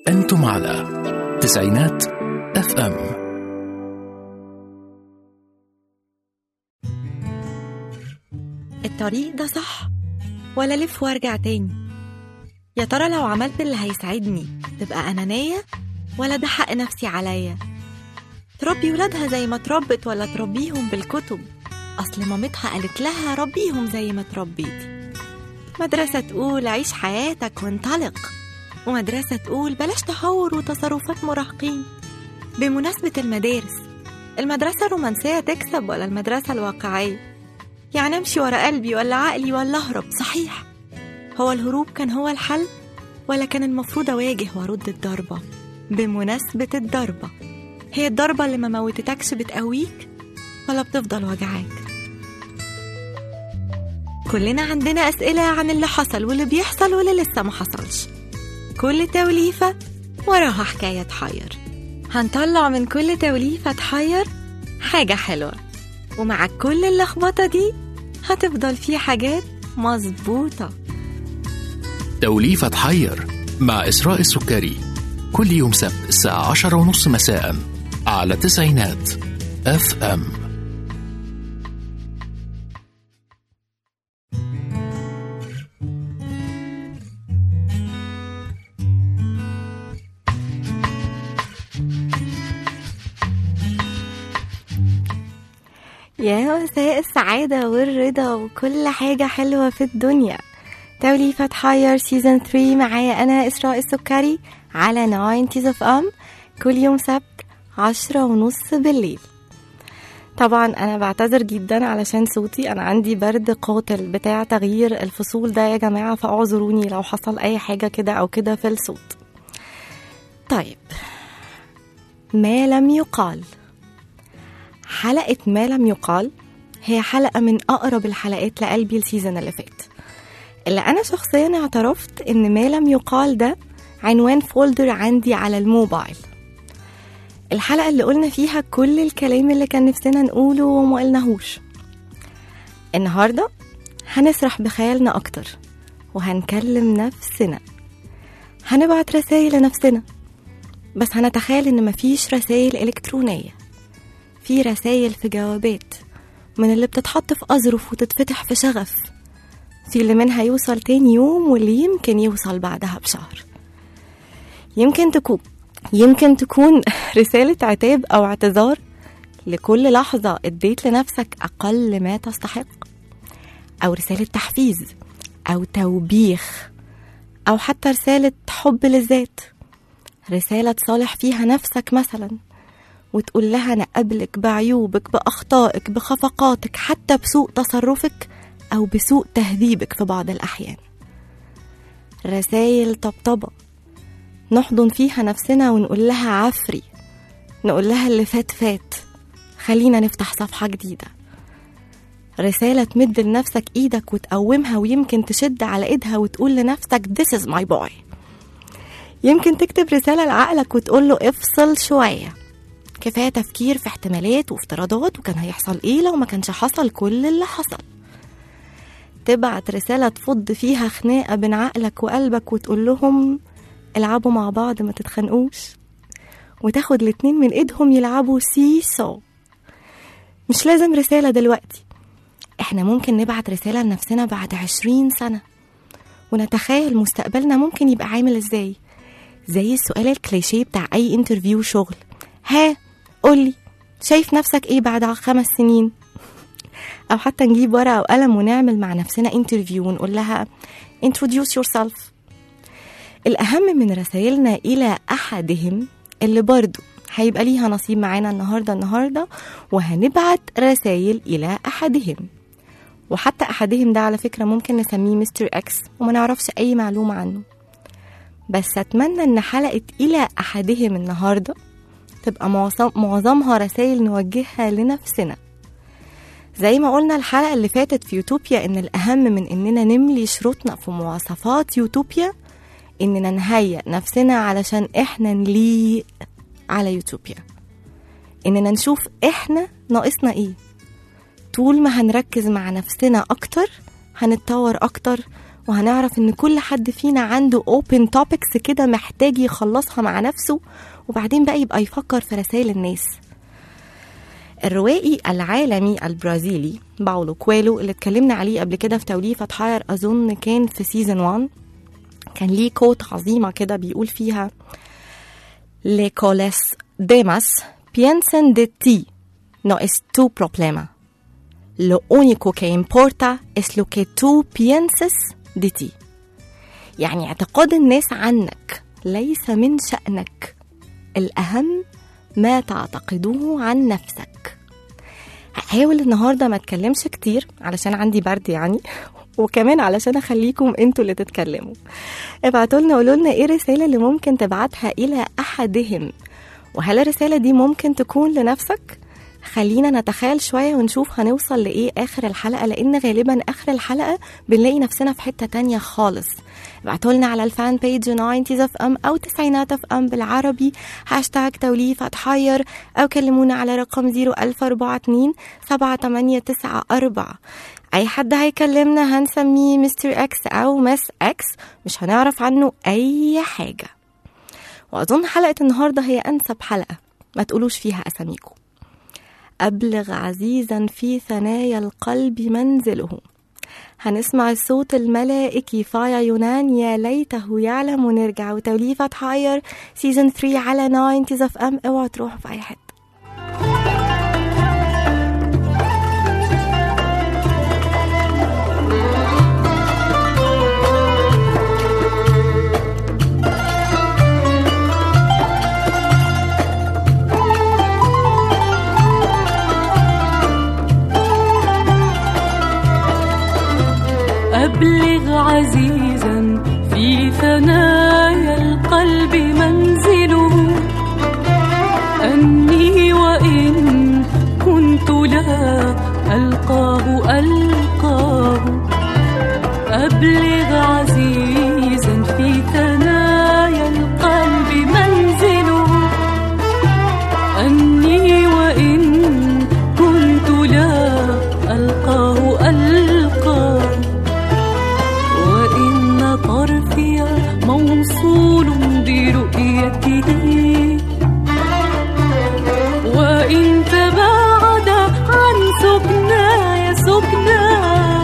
أنتم على تسعينات اف ام الطريق ده صح ولا لف وارجع تاني يا ترى لو عملت اللي هيساعدني تبقى أنانية ولا ده حق نفسي عليا تربي ولادها زي ما تربت ولا تربيهم بالكتب أصل مامتها قالت لها ربيهم زي ما تربيتي مدرسة تقول عيش حياتك وانطلق ومدرسة تقول بلاش تهور وتصرفات مراهقين بمناسبة المدارس المدرسة الرومانسية تكسب ولا المدرسة الواقعية يعني امشي ورا قلبي ولا عقلي ولا اهرب صحيح هو الهروب كان هو الحل ولا كان المفروض اواجه وارد الضربة بمناسبة الضربة هي الضربة اللي ما موتتكش بتقويك ولا بتفضل وجعاك كلنا عندنا أسئلة عن اللي حصل واللي بيحصل واللي لسه ما حصلش كل توليفة وراها حكاية تحير هنطلع من كل توليفة تحير حاجة حلوة ومع كل اللخبطة دي هتفضل في حاجات مظبوطة توليفة تحير مع إسراء السكري كل يوم سبت الساعة عشرة ونص مساء على تسعينات اف ام يا مساء السعادة والرضا وكل حاجة حلوة في الدنيا توليفة حير سيزن 3 معايا أنا إسراء السكري على 90 اوف ام كل يوم سبت عشرة ونص بالليل طبعا أنا بعتذر جدا علشان صوتي أنا عندي برد قاتل بتاع تغيير الفصول ده يا جماعة فاعذروني لو حصل أي حاجة كده أو كده في الصوت طيب ما لم يقال حلقة ما لم يقال هي حلقة من أقرب الحلقات لقلبي السيزون اللي فات اللي أنا شخصيا اعترفت إن ما لم يقال ده عنوان فولدر عندي على الموبايل الحلقة اللي قلنا فيها كل الكلام اللي كان نفسنا نقوله وما قلناهوش النهاردة هنسرح بخيالنا أكتر وهنكلم نفسنا هنبعت رسائل لنفسنا بس هنتخيل إن مفيش رسائل إلكترونية في رسايل في جوابات من اللي بتتحط في أظرف وتتفتح في شغف في اللي منها يوصل تاني يوم واللي يمكن يوصل بعدها بشهر يمكن تكون يمكن تكون رسالة عتاب أو اعتذار لكل لحظة اديت لنفسك أقل ما تستحق أو رسالة تحفيز أو توبيخ أو حتى رسالة حب للذات رسالة تصالح فيها نفسك مثلاً وتقول لها أنا قبلك بعيوبك بأخطائك بخفقاتك حتى بسوء تصرفك أو بسوء تهذيبك في بعض الأحيان رسايل طبطبة نحضن فيها نفسنا ونقول لها عفري نقول لها اللي فات فات خلينا نفتح صفحة جديدة رسالة تمد لنفسك ايدك وتقومها ويمكن تشد على ايدها وتقول لنفسك this is my boy يمكن تكتب رسالة لعقلك وتقول له افصل شوية كفاية تفكير في احتمالات وافتراضات وكان هيحصل ايه لو ما كانش حصل كل اللي حصل تبعت رسالة تفض فيها خناقة بين عقلك وقلبك وتقول لهم العبوا مع بعض ما تتخانقوش وتاخد الاتنين من ايدهم يلعبوا سيسو مش لازم رسالة دلوقتي احنا ممكن نبعت رسالة لنفسنا بعد عشرين سنة ونتخيل مستقبلنا ممكن يبقى عامل ازاي زي السؤال الكليشيه بتاع اي انترفيو شغل ها قولي شايف نفسك ايه بعد خمس سنين او حتى نجيب ورقه وقلم ونعمل مع نفسنا انترفيو ونقول لها introduce yourself الاهم من رسائلنا الى احدهم اللي برضو هيبقى ليها نصيب معانا النهارده النهارده وهنبعت رسائل الى احدهم وحتى احدهم ده على فكره ممكن نسميه مستر اكس وما نعرفش اي معلومه عنه بس اتمنى ان حلقه الى احدهم النهارده تبقى معظم معظمها رسائل نوجهها لنفسنا زي ما قلنا الحلقة اللي فاتت في يوتوبيا إن الأهم من إننا نملي شروطنا في مواصفات يوتوبيا إننا نهيئ نفسنا علشان إحنا نليق على يوتوبيا إننا نشوف إحنا ناقصنا إيه طول ما هنركز مع نفسنا أكتر هنتطور أكتر وهنعرف ان كل حد فينا عنده open topics كده محتاج يخلصها مع نفسه وبعدين بقى يبقى يفكر في رسائل الناس الروائي العالمي البرازيلي باولو كويلو اللي اتكلمنا عليه قبل كده في توليفة حاير أظن كان في سيزون 1 كان ليه كوت عظيمة كده بيقول فيها Les demás piensan de ti no es tu problema. Lo único que importa es lo que tú pienses de ti. يعني اعتقاد الناس عنك ليس من شأنك الأهم ما تعتقده عن نفسك هحاول النهارده ما اتكلمش كتير علشان عندي برد يعني وكمان علشان اخليكم انتوا اللي تتكلموا ابعتوا لنا قولوا لنا ايه الرساله اللي ممكن تبعتها الى احدهم وهل الرساله دي ممكن تكون لنفسك خلينا نتخيل شوية ونشوف هنوصل لإيه آخر الحلقة لأن غالبا آخر الحلقة بنلاقي نفسنا في حتة تانية خالص ابعتوا لنا على الفان بيج 90 اف ام أو تسعينات اف ام بالعربي هاشتاج توليفة حير أو كلمونا على رقم 01042 7894 أي حد هيكلمنا هنسميه مستر اكس أو مس اكس مش هنعرف عنه أي حاجة وأظن حلقة النهاردة هي أنسب حلقة ما تقولوش فيها أساميكم أبلغ عزيزا في ثنايا القلب منزله هنسمع الصوت الملائكي فايا يونان يا ليته يعلم ونرجع وتوليفة حاير سيزون 3 على 90 اف ام اوعوا تروحوا في أي حتة أبلغ عزيزا في ثنايا القلب منزله أني وإن كنت لا ألقاه ألقاه أبلغ عزيزا في ثنايا القلب منزله أني وإن كنت لا ألقاه ألقاه وإن طرفي موصول برؤيته وإن تباعد عن سكناي سكناه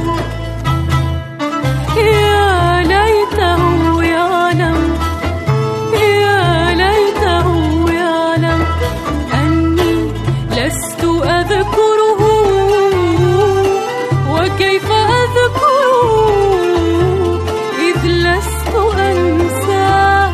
يا ليته يعلم يا ليته يعلم أني لست أذكره وكيف أذكره إذ لست أنساه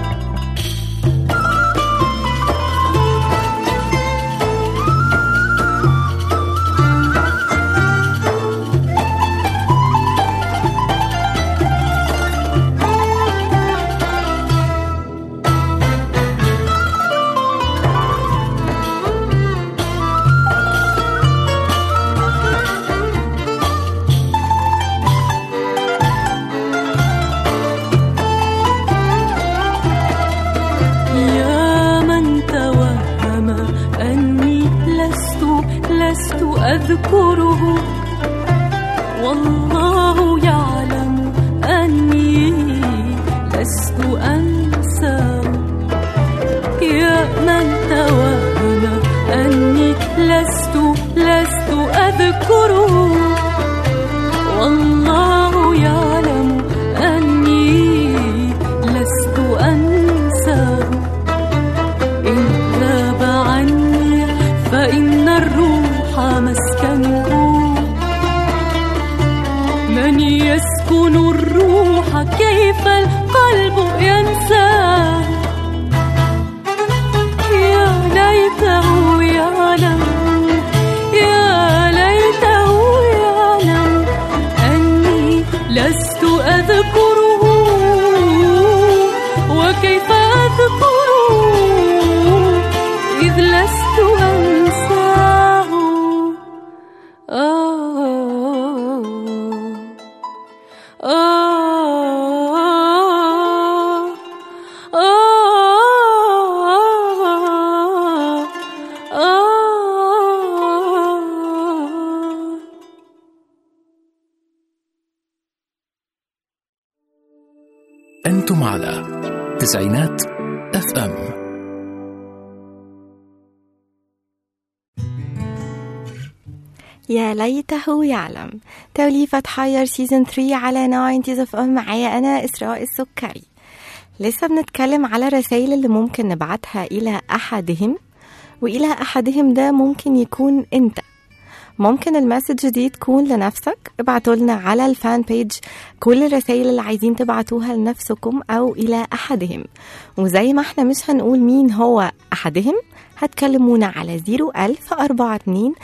يا من توهم أني لست لست أذكره والله يعلم أني لست أنساه يا من توهم أني لست لست أذكره والله يعلم أني لست أنساه إن ذاب عني فإن الروح مسكنه من يسكن الروح كيف القلب ينساه يا ليته يعلم يا ليته يعلم أني لست أذكره وكيف أذكره إذ لست أنساه آه آه أنتم على تسعينات اف ام يا ليته يعلم توليفة حير سيزون 3 على 90 اف ام معايا أنا إسراء السكري لسه بنتكلم على الرسائل اللي ممكن نبعتها إلى أحدهم وإلى أحدهم ده ممكن يكون أنت ممكن المسج دي تكون لنفسك ابعتوا لنا على الفان بيج كل الرسائل اللي عايزين تبعتوها لنفسكم أو إلى أحدهم وزي ما احنا مش هنقول مين هو أحدهم هتكلمونا على 01042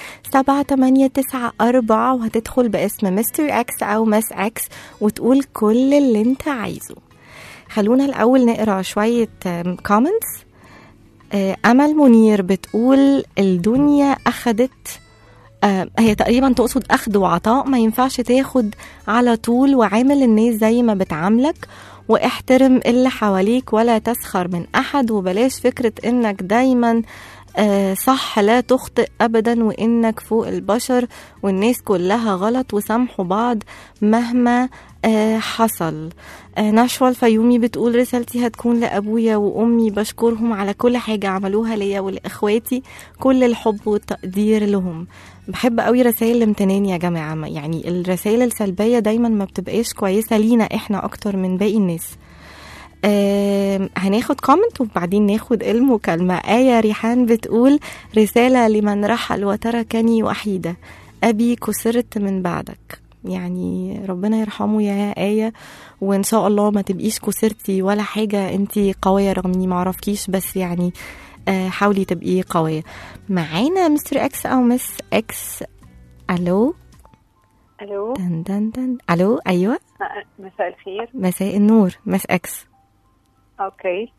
7894 وهتدخل باسم مستر اكس أو مس اكس وتقول كل اللي انت عايزه خلونا الأول نقرأ شوية كومنتس أمل منير بتقول الدنيا أخدت آه، هي تقريبا تقصد اخذ وعطاء ما ينفعش تاخد على طول وعامل الناس زي ما بتعاملك واحترم اللي حواليك ولا تسخر من احد وبلاش فكرة انك دايما آه، صح لا تخطئ ابدا وانك فوق البشر والناس كلها غلط وسامحوا بعض مهما آه، حصل آه، نشوى الفيومي بتقول رسالتي هتكون لابويا وامي بشكرهم على كل حاجه عملوها ليا ولاخواتي كل الحب والتقدير لهم بحب قوي رسائل الامتنان يا جماعه ما- يعني الرسائل السلبيه دايما ما بتبقاش كويسه لينا احنا اكتر من باقي الناس آم، هناخد كومنت وبعدين ناخد المكالمة آية ريحان بتقول رسالة لمن رحل وتركني وحيدة أبي كسرت من بعدك يعني ربنا يرحمه يا آية وإن شاء الله ما تبقيش كسرتي ولا حاجة انتي قوية رغم إني معرفكيش بس يعني آه، حاولي تبقي قوية معانا مستر اكس أو مس اكس ألو الو دن دن دن ألو أيوة مساء الخير مساء النور مس اكس اوكي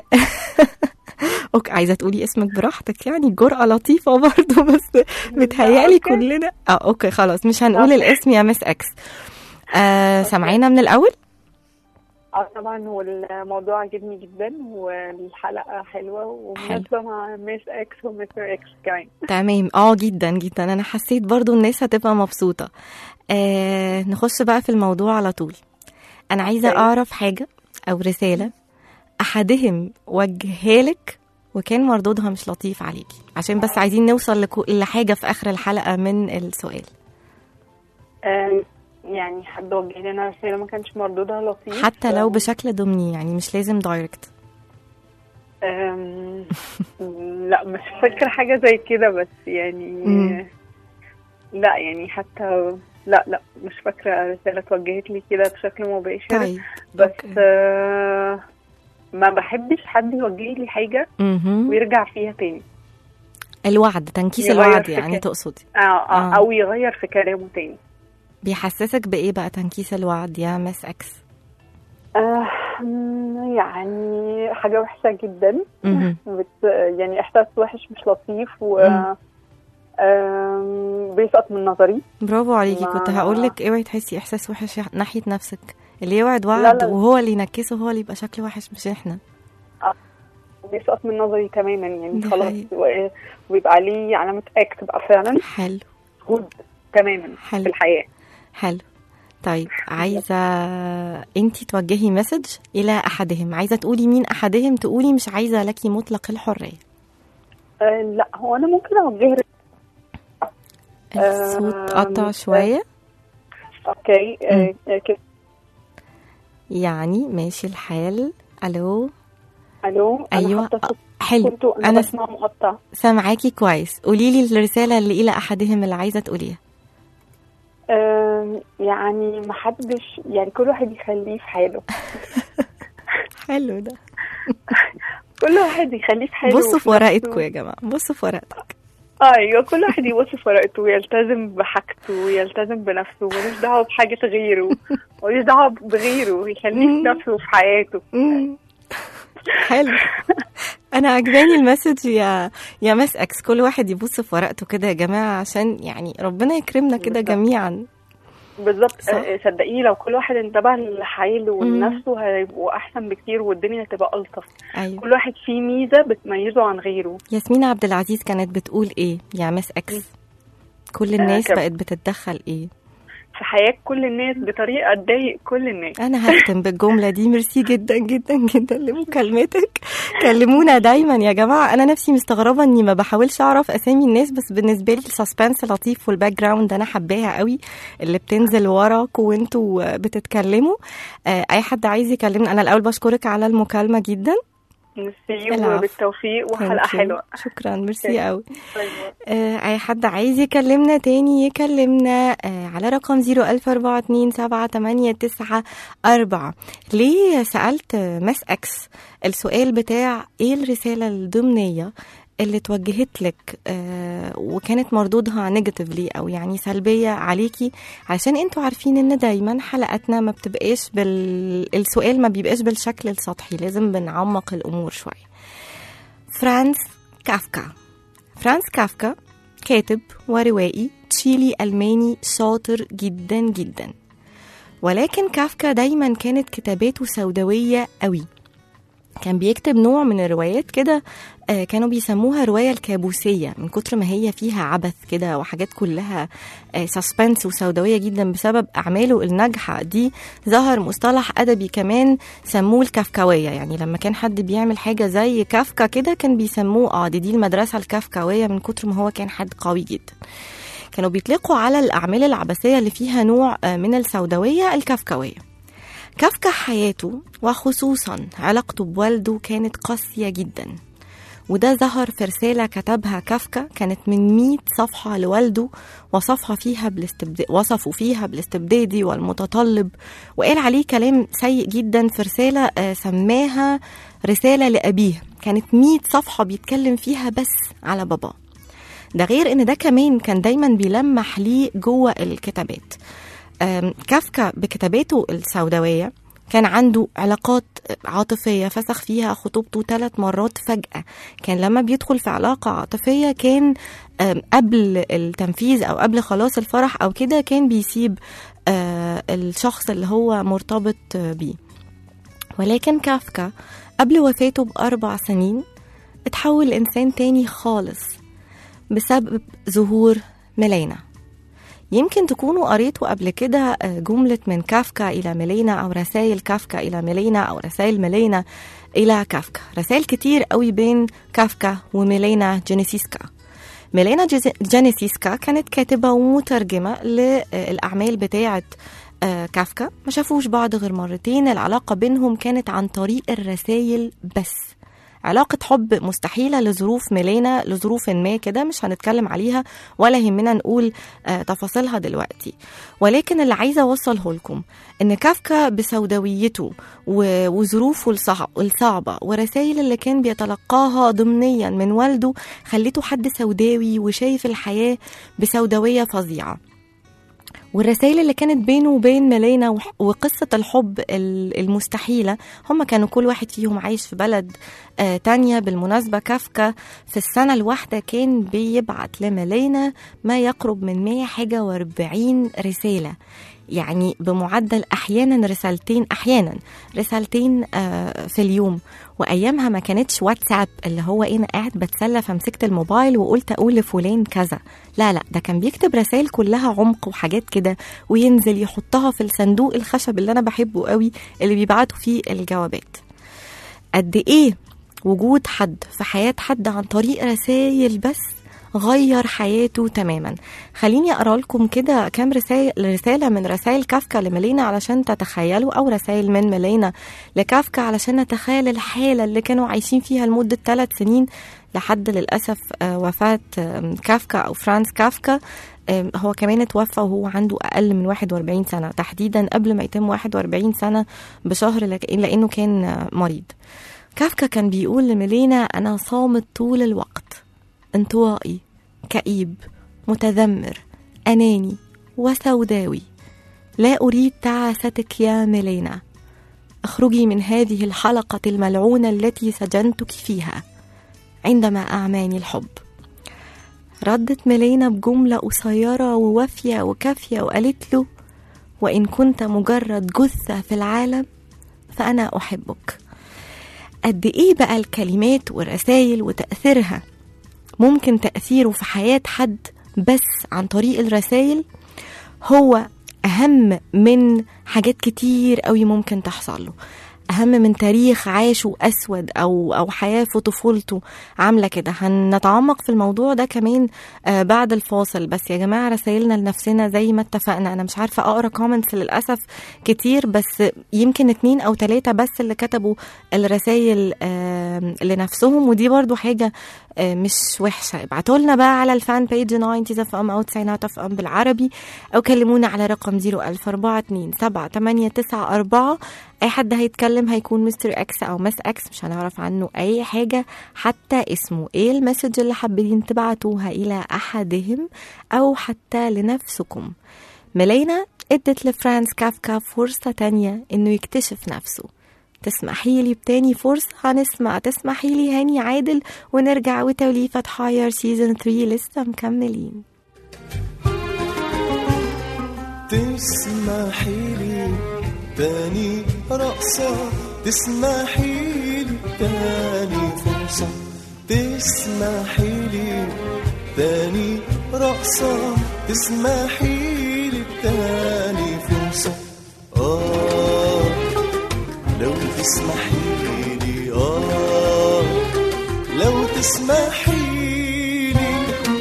اوكي عايزه تقولي اسمك براحتك يعني جرأة لطيفة برضو بس متهيألي أوكي. كلنا اه اوكي خلاص مش هنقول أوكي. الاسم يا مس اكس آه سامعينا من الاول اه طبعا والموضوع عجبني جدا والحلقه حلوه ومناسبه مع ميس اكس ومستر اكس كمان تمام اه جدا جدا انا حسيت برضو الناس هتبقى مبسوطة آه نخش بقى في الموضوع على طول انا عايزة أوكي. اعرف حاجة او رسالة احدهم وجهها لك وكان مردودها مش لطيف عليكي عشان بس عايزين نوصل لكو- لحاجة في اخر الحلقة من السؤال آم، يعني حد وجه لنا رساله ما كانش مردودها لطيف حتى لو آم، بشكل ضمني يعني مش لازم دايركت آم، لا مش فاكره حاجه زي كده بس يعني مم. لا يعني حتى لا لا مش فاكره رساله اتوجهت لي كده بشكل مباشر طيب بس أوكي. آه، ما بحبش حد يوجه لي حاجه مهم. ويرجع فيها تاني الوعد تنكيس يغير الوعد في يعني كده. تقصدي آه آه آه. او يغير في كلامه تاني بيحسسك بايه بقى تنكيس الوعد يا مس اكس آه مم، يعني حاجة وحشة جدا مهم. بت يعني إحساس وحش مش لطيف و مم. آم، بيسقط من نظري برافو عليكي ما- كنت هقول لك اوعي تحسي احساس وحش ناحيه نفسك اللي يوعد لا، وعد لا. وهو اللي ينكسه هو اللي يبقى شكله وحش مش احنا بيسقط من نظري تماما يعني دي خلاص حقيقة. و- ويبقى عليه علامة اكت بقى فعلا حلو جود تماما حلو. في الحياة حلو طيب عايزه انتي توجهي مسج الى احدهم عايزه تقولي مين احدهم تقولي مش عايزه لك مطلق الحريه آه لا هو أنا ممكن أوجه الصوت آم، قطع شويه أوكي آه آه، كده يعني ماشي الحال الو ألو أنا ايوه حاطة صوت حلو كنت أنا انا بسمع مقطع سامعاكي كويس قولي لي الرساله اللي الى احدهم اللي عايزه تقوليها آم، يعني محدش يعني كل واحد يخليه في حاله حلو ده كل واحد يخليه في حاله بصوا وفي في ورقتكم نفسه. يا جماعه بصوا في ورقتك ايوه كل واحد يبص في ورقته ويلتزم بحاجته ويلتزم بنفسه ملوش دعوه بحاجه غيره ملوش دعوه بغيره يخليه في نفسه وفي حياته مم. حلو انا عجباني المسج يا يا مس اكس كل واحد يبص في ورقته كده يا جماعه عشان يعني ربنا يكرمنا كده بالظبط. جميعا بالظبط صح. آه، صدقيني لو كل واحد انتبه لحاله مم. ولنفسه هيبقوا احسن بكتير والدنيا هتبقى الطف ايوه كل واحد فيه ميزه بتميزه عن غيره ياسمين عبد العزيز كانت بتقول ايه يا مس اكس كل الناس كم- بقت بتتدخل ايه في حياة كل الناس بطريقة تضايق كل الناس انا هختم بالجمله دي ميرسي جدا جدا جدا لمكالمتك كلمونا دايما يا جماعه انا نفسي مستغربه اني ما بحاولش اعرف اسامي الناس بس بالنسبه لي السسبنس لطيف والباك جراوند انا حباها قوي اللي بتنزل وراك وانتوا بتتكلموا آه، اي حد عايز يكلمنا انا الاول بشكرك على المكالمه جدا ميرسي العفو. وبالتوفيق وحلقة Thank you. حلوة شكرا ميرسي قوي باي باي. آه، اي حد عايز يكلمنا تاني يكلمنا آه، على رقم 004278994 ليه سألت آه، مس اكس السؤال بتاع ايه الرسالة الضمنية اللي توجهت لك آه، وكانت مردودها نيجاتيفلي او يعني سلبيه عليكي عشان انتوا عارفين ان دايما حلقاتنا ما بتبقاش بال السؤال ما بيبقاش بالشكل السطحي لازم بنعمق الامور شويه فرانس كافكا فرانس كافكا كاتب وروائي تشيلي ألماني شاطر جدا جدا ولكن كافكا دايما كانت كتاباته سوداوية قوي كان بيكتب نوع من الروايات كده آه، كانوا بيسموها رواية الكابوسية من كتر ما هي فيها عبث كده وحاجات كلها سسبنس وسوداوية جدا بسبب أعماله الناجحة دي ظهر مصطلح أدبي كمان سموه الكافكاوية يعني لما كان حد بيعمل حاجة زي كافكا كده كان بيسموه اه دي, دي المدرسة الكافكاوية من كتر ما هو كان حد قوي جدا كانوا بيطلقوا على الأعمال العبثية اللي فيها نوع آه، من السوداوية الكافكاوية كافكا حياته وخصوصا علاقته بوالده كانت قاسية جدا وده ظهر في رسالة كتبها كافكا كانت من 100 صفحة لوالده وصفها فيها بالاستبداد وصفوا فيها بالاستبدادي والمتطلب وقال عليه كلام سيء جدا في رسالة آه، سماها رسالة لأبيه كانت 100 صفحة بيتكلم فيها بس على باباه ده غير ان ده كمان كان دايما بيلمح ليه جوه الكتابات أم، كافكا بكتاباته السوداوية كان عنده علاقات عاطفية فسخ فيها خطوبته ثلاث مرات فجأة كان لما بيدخل في علاقة عاطفية كان أم، قبل التنفيذ أو قبل خلاص الفرح أو كده كان بيسيب آه، الشخص اللي هو مرتبط آه، بيه ولكن كافكا قبل وفاته بأربع سنين اتحول لإنسان تاني خالص بسبب ظهور ميلينا يمكن تكونوا قريتوا قبل كده آه، جملة من كافكا إلى ميلينا أو رسائل كافكا إلى ميلينا أو رسائل ميلينا إلى كافكا رسائل كتير قوي بين كافكا وميلينا جينيسيسكا ميلينا جيز- جينيسيسكا كانت كاتبة ومترجمة للأعمال بتاعة آه، كافكا ما شافوش بعض غير مرتين العلاقة بينهم كانت عن طريق الرسائل بس علاقة حب مستحيلة لظروف ميلينا لظروف ما كده مش هنتكلم عليها ولا يهمنا نقول آه تفاصيلها دلوقتي ولكن اللي عايزة أوصله لكم إن كافكا بسوداويته و- وظروفه الصع- الصعبة ورسائل اللي كان بيتلقاها ضمنيا من والده خليته حد سوداوي وشايف الحياة بسوداوية فظيعة والرسائل اللي كانت بينه وبين ميلينا وح- وقصة الحب ال- المستحيلة هم كانوا كل واحد فيهم عايش في بلد آه تانية بالمناسبة كافكا في السنة الواحدة كان بيبعت لميلينا ما يقرب من 100 حاجة واربعين رسالة يعني بمعدل احيانا رسالتين احيانا رسالتين آه في اليوم وايامها ما كانتش واتساب اللي هو ايه انا قاعد بتسلى فمسكت الموبايل وقلت اقول لفلان كذا لا لا ده كان بيكتب رسائل كلها عمق وحاجات كده وينزل يحطها في الصندوق الخشب اللي انا بحبه قوي اللي بيبعتوا فيه الجوابات قد ايه وجود حد في حياة حد عن طريق رسائل بس غير حياته تماما خليني اقرا لكم كده كام رسائل رساله من رسائل كافكا لميلينا علشان تتخيلوا او رسائل من ميلينا لكافكا علشان نتخيل الحاله اللي كانوا عايشين فيها لمده ثلاث سنين لحد للاسف آه، وفاه آم، كافكا او فرانس كافكا آم، هو كمان اتوفى وهو عنده اقل من 41 سنه تحديدا قبل ما يتم 41 سنه بشهر لك- لانه كان آه، مريض كافكا كان بيقول لميلينا انا صامت طول الوقت انطوائي كئيب متذمر اناني وسوداوي لا اريد تعاستك يا ميلينا اخرجي من هذه الحلقه الملعونه التي سجنتك فيها عندما اعماني الحب ردت ميلينا بجمله قصيره ووافيه وكافيه وقالت له وان كنت مجرد جثه في العالم فانا احبك قد ايه بقى الكلمات والرسائل وتاثيرها ممكن تأثيره في حياة حد بس عن طريق الرسائل هو أهم من حاجات كتير قوي ممكن تحصل له أهم من تاريخ عاشه أسود أو أو حياة في طفولته عاملة كده هنتعمق في الموضوع ده كمان آه بعد الفاصل بس يا جماعة رسائلنا لنفسنا زي ما اتفقنا أنا مش عارفة أقرأ كومنتس للأسف كتير بس يمكن اتنين أو تلاتة بس اللي كتبوا الرسائل آه لنفسهم ودي برضو حاجة آه مش وحشة ابعتوا لنا بقى على الفان بيج 90 اف ام او 90 اف ام بالعربي او كلمونا على رقم 01042 78994 اي حد هيتكلم هيكون مستر اكس او مس اكس مش هنعرف عنه اي حاجة حتى اسمه ايه المسج اللي حابين تبعتوها الى احدهم او حتى لنفسكم ملينا ادت لفرانس كافكا فرصة تانية انه يكتشف نفسه تسمحي لي بتاني فرصة هنسمع تسمحي لي هاني عادل ونرجع وتوليفة حاير سيزون 3 لسه مكملين تسمحي لي تاني رقصة تسمحي لي تاني فرصة تسمحي لي تاني رقصة تسمحي لي تاني فرصة آه لو تسمحي لي آه لو تسمحي لي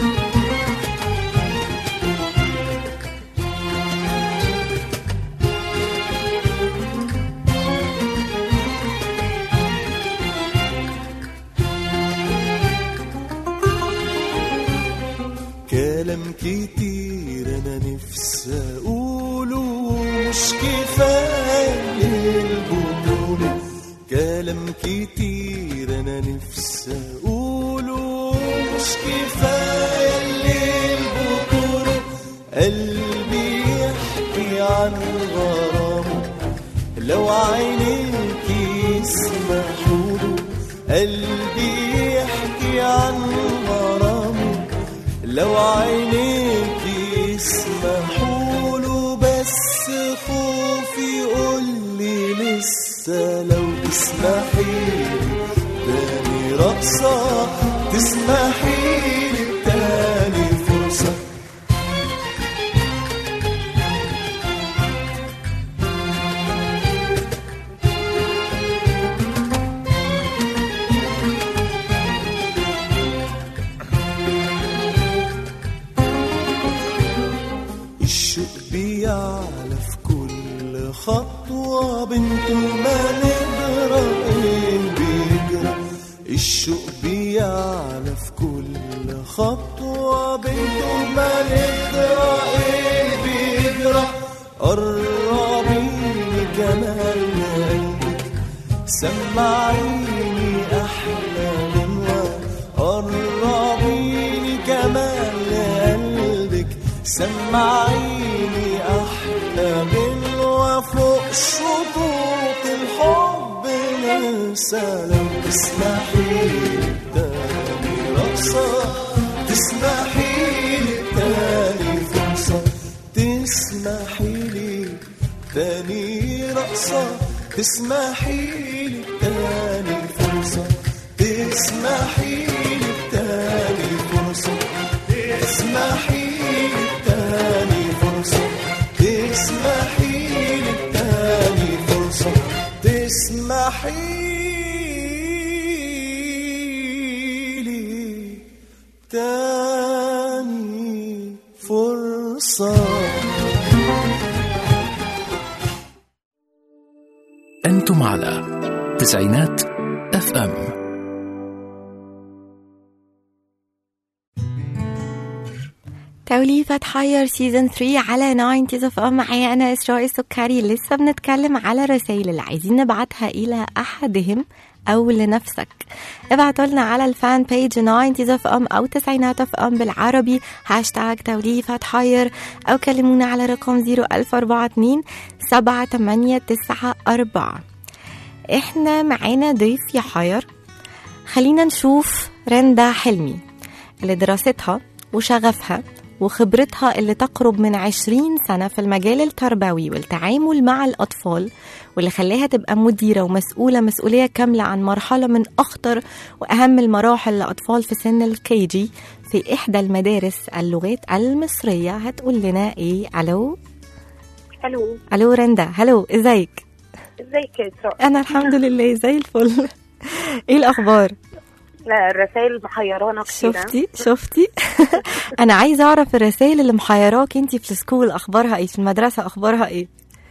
كلام كتير انا نفسي اقوله مش كفايه للبطوله كلام كتير انا نفسي اقوله مش كفايه للبطوله قلبي يحكي عن غرامه لو عينيك يسمحوا له قلبي يحكي عن غرامه لو عينيك يسمحوا له بس خوفي يقول لي لسه لو تسمحي لي تاني رقصة تسمحي لي تاني فرصة الشوق بيعلى في كل خطوة بنته ما نقدر ايه بيجرى الشوق بيعلى في كل خطوة بنته ما نقدر ايه بيجرى قربيني كمان قلبك سمعيني احلى غنوة قربيني كمان لقلبك سمعيني احلى غنوة فوق شطوط الحب ننسى لو تسمحي لي تاني رقصة تسمحي لي تاني فرصة تسمحي لي تاني رقصة تسمحي لي تاني فرصة تسمحي لي تاني فرصة تسمحي لي تاني فرصة تسمحي لي تاني فرصة تسمحي لي تاني فرصة أنتم على تسعينات اف ام توليفة حير سيزون 3 على 90 اف ام معايا انا اسراء السكري لسه بنتكلم على الرسائل اللي عايزين نبعتها الى احدهم او لنفسك ابعتوا لنا على الفان بيج 90 اف ام او تسعينات اف ام بالعربي هاشتاج توليفة حير او كلمونا على رقم 01042 7894 احنا معانا ضيف يا حير خلينا نشوف رندا حلمي اللي دراستها وشغفها وخبرتها اللي تقرب من عشرين سنة في المجال التربوي والتعامل مع الأطفال واللي خلاها تبقى مديرة ومسؤولة مسؤولية كاملة عن مرحلة من أخطر وأهم المراحل لأطفال في سن الكيجي في إحدى المدارس اللغات المصرية هتقول لنا إيه ألو الو الو رندا هلو ازيك ازيك يا اسراء انا الحمد لله زي الفل ايه الاخبار لا الرسائل محيرانا كتير شفتي شفتي انا عايزه اعرف الرسائل اللي محيراك انتي في السكول اخبارها ايه في المدرسه اخبارها ايه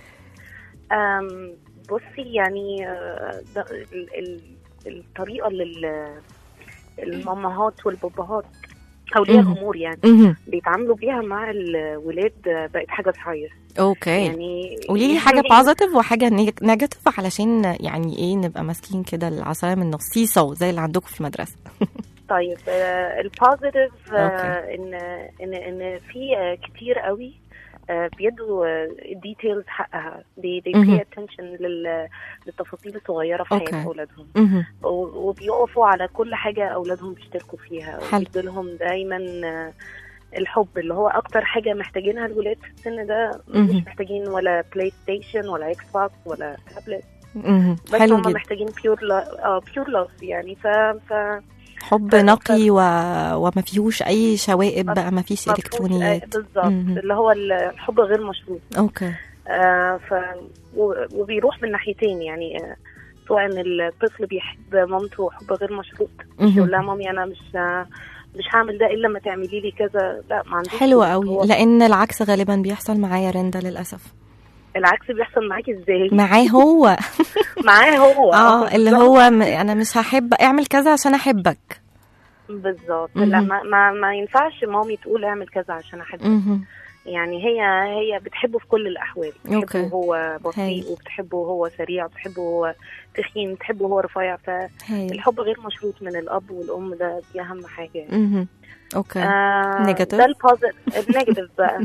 أم، بصي يعني آه، ده ال- ال- الطريقه اللي ال- المامهات والباباهات اولياء مهم. الامور يعني مهم. بيتعاملوا بيها مع الولاد آه، بقت حاجه تحير اوكي يعني قولي لي حاجه بوزيتيف وحاجه نيجاتيف علشان يعني ايه نبقى ماسكين كده العصايه من النص سيسو زي اللي عندكم في المدرسه طيب البوزيتيف أوكي. ان ان ان في آه، كتير قوي آه، بيدوا الديتيلز حقها they, they مهم. pay attention لل- للتفاصيل الصغيره في أوكي. حياه اولادهم مهم. و- وبيقفوا على كل حاجه اولادهم بيشتركوا فيها حلو. وبيدوا لهم دايما آه، الحب اللي هو اكتر حاجه محتاجينها الولاد في السن ده مهم. مش محتاجين ولا بلاي ستيشن ولا اكس بوكس ولا تابلت مهم. بس حلو هم جدا محتاجين بيور اه بيور لاف يعني ف ف حب ف- نقي و... وما فيهوش اي شوائب ما- بقى ما فيش مفهوش- الكترونيات آه، بالظبط مهم. اللي هو الحب غير مشروط اوكي آه ف و- وبيروح من ناحيتين يعني آه سواء الطفل بيحب مامته حب غير مشروط مهم. يقول لها مامي انا مش آه، مش هعمل ده الا لما تعملي لي كذا لا ما عندوش حلو كده. قوي هو لان العكس غالبا بيحصل معايا رندا للاسف العكس بيحصل معاكي ازاي معاه هو معاه هو اه اللي بالظبط. هو م... انا مش هحب اعمل كذا عشان احبك بالظبط مهم. لا ما, ما, ما ينفعش مامي تقول اعمل كذا عشان احبك مهم. يعني هي هي بتحبه في كل الاحوال أوكي. بتحبه وهو هايل. بطيء وبتحبه وهو سريع وبتحبه وهو تخين بتحبه وهو رفيع هايل فالحب غير مشروط من الاب والام ده دي اهم حاجه يعني. مهم. اوكي آه Negative. ده البوزيتيف النيجاتيف بقى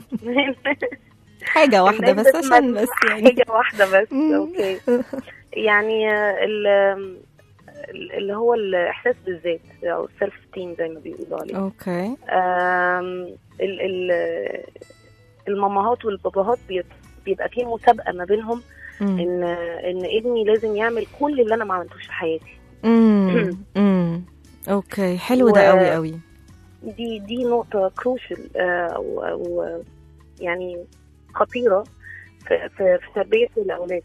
حاجه واحده بس النيجاتيف عشان ما- بس يعني حاجه واحده بس مم. اوكي يعني آه، ال- اللي هو الاحساس بالذات او السيلف ستيم زي ما بيقولوا عليه اوكي آم، ال- ال- المامهات والباباهات بيت- بيبقى في مسابقه ما بينهم مم. ان ان ابني لازم يعمل كل اللي انا ما عملتوش في حياتي مم. مم. اوكي حلو ده و- قوي قوي دي دي نقطه كروشال او او يعني خطيره في في, في تربيه الاولاد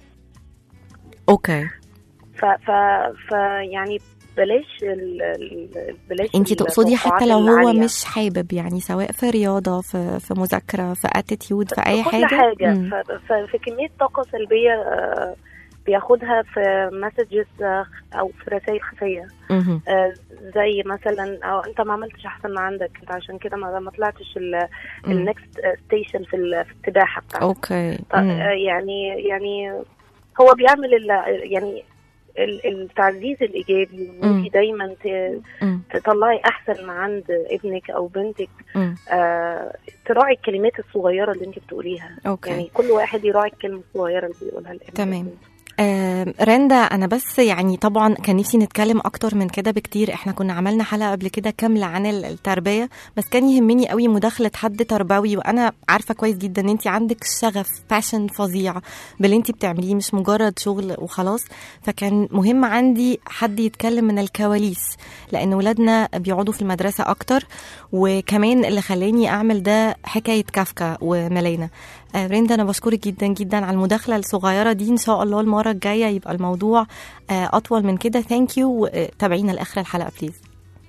اوكي ف ف ف يعني بلاش ال ال- بلاش انت تقصدي حتى لو التوقعات هو العالية. مش حابب يعني سواء في رياضه في في مذاكره في اتيتيود في اي كل حاجه حاجه مم. ف- ف- في كميه طاقه سلبيه آه، بياخدها في مسجز او في رسائل خفيه مهم. آه، زي مثلا او انت ما عملتش احسن ما عندك انت عشان كده ما ما طلعتش مم. النكست ستيشن في ال- في السباحه بتاعتك اوكي ط- مم. آه، يعني يعني هو بيعمل ال- يعني ال- التعزيز الايجابي وان مم. انت دايما ت- مم. تطلعي احسن ما عند ابنك او بنتك مم. آه، تراعي الكلمات الصغيره اللي انت بتقوليها اوكي يعني كل واحد يراعي الكلمه الصغيره اللي بيقولها لابنه تمام. آه رندا انا بس يعني طبعا كان نفسي نتكلم اكتر من كده بكتير احنا كنا عملنا حلقه قبل كده كامله عن ال- التربيه بس كان يهمني قوي مداخله حد تربوي وانا عارفه كويس جدا ان انت عندك شغف باشن فظيع باللي انت بتعمليه مش مجرد شغل وخلاص فكان مهم عندي حد يتكلم من الكواليس لان ولادنا بيقعدوا في المدرسه اكتر وكمان اللي خلاني اعمل ده حكايه كافكا وملانا آه، ريندا انا بشكرك جدا جدا على المداخله الصغيره دي ان شاء الله المره الجايه يبقى الموضوع آه، اطول من كده ثانك يو تابعينا لاخر الحلقه بليز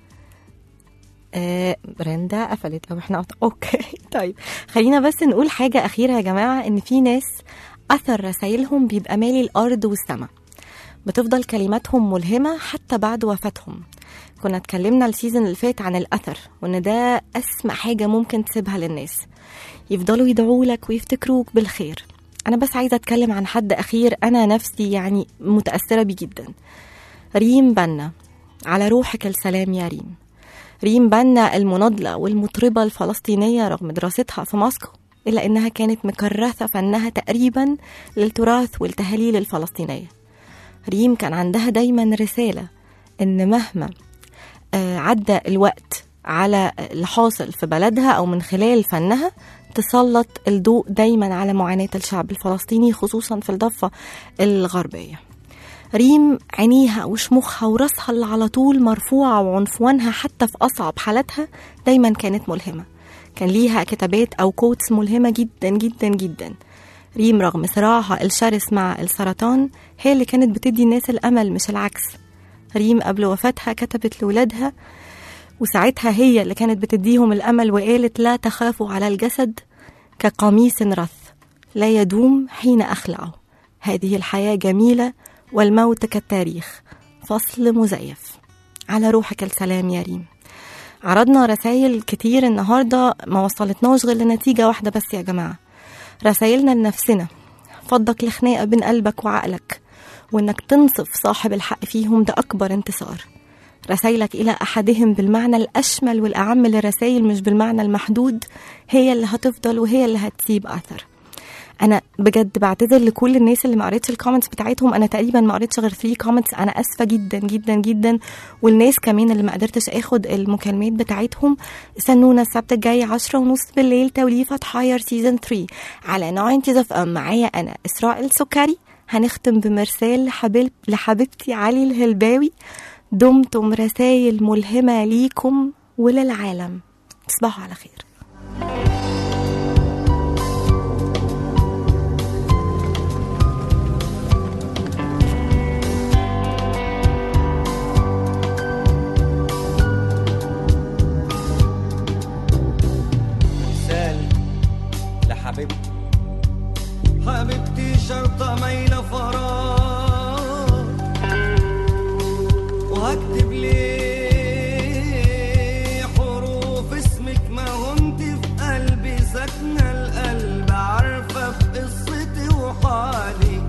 آه رندا قفلت او احنا قط... اوكي طيب خلينا بس نقول حاجه اخيره يا جماعه ان في ناس اثر رسايلهم بيبقى مالي الارض والسماء بتفضل كلماتهم ملهمه حتى بعد وفاتهم كنا اتكلمنا السيزون اللي فات عن الاثر وان ده اسمى حاجه ممكن تسيبها للناس يفضلوا يدعوا لك ويفتكروك بالخير انا بس عايزه اتكلم عن حد اخير انا نفسي يعني متاثره بيه جدا ريم بنا على روحك السلام يا ريم ريم بنا المناضله والمطربه الفلسطينيه رغم دراستها في موسكو الا انها كانت مكرثه فنها تقريبا للتراث والتهاليل الفلسطينيه ريم كان عندها دايما رساله ان مهما آه، عدى الوقت على اللي حاصل في بلدها او من خلال فنها تسلط الضوء دايما على معاناة الشعب الفلسطيني خصوصا في الضفة الغربية ريم عينيها وشموخها وراسها اللي على طول مرفوعة وعنفوانها حتى في أصعب حالاتها دايما كانت ملهمة كان ليها كتابات أو كوتس ملهمة جدا جدا جدا ريم رغم صراعها الشرس مع السرطان هي اللي كانت بتدي الناس الأمل مش العكس ريم قبل وفاتها كتبت لولادها وساعتها هي اللي كانت بتديهم الأمل وقالت لا تخافوا على الجسد كقميص رث لا يدوم حين أخلعه هذه الحياة جميلة والموت كالتاريخ فصل مزيف على روحك السلام يا ريم عرضنا رسائل كتير النهاردة ما وصلتناش غير لنتيجة واحدة بس يا جماعة رسائلنا لنفسنا فضك لخناقة بين قلبك وعقلك وإنك تنصف صاحب الحق فيهم ده أكبر انتصار رسائلك إلى أحدهم بالمعنى الأشمل والأعم للرسائل مش بالمعنى المحدود هي اللي هتفضل وهي اللي هتسيب أثر انا بجد بعتذر لكل الناس اللي ما قريتش الكومنتس بتاعتهم انا تقريبا ما قريتش غير 3 كومنتس انا اسفه جدا جدا جدا والناس كمان اللي ما قدرتش اخد المكالمات بتاعتهم استنونا السبت الجاي 10 ونص بالليل توليفه حاير سيزون 3 على 90 اف ام معايا انا اسراء السكري هنختم بمرسال لحبيب لحبيبتي علي الهلباوي دمتم رسائل ملهمه ليكم وللعالم تصبحوا على خير مثال لحبيبتي حبيبتي شرطة مايلة فراغ وهكتب ليه حروف اسمك ما هو انت في قلبي ساكنة القلب عارفة في قصتي وحالي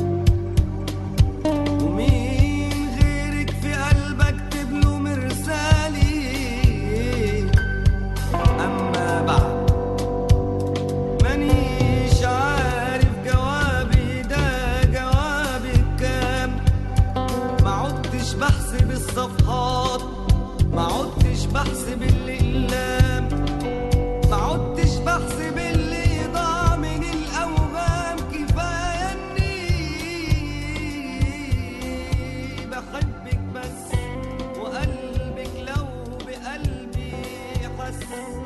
ومين غيرك في قلب اكتب له مرسالي أما بعد مانيش عارف جوابي ده جوابي كام ما عدتش بحسب الصفحات ما عدتش بحسب الأقلام ما عدتش بحسب اللي ضاع من الأوهام كفاية إني بحبك بس وقلبك لو بقلبي حس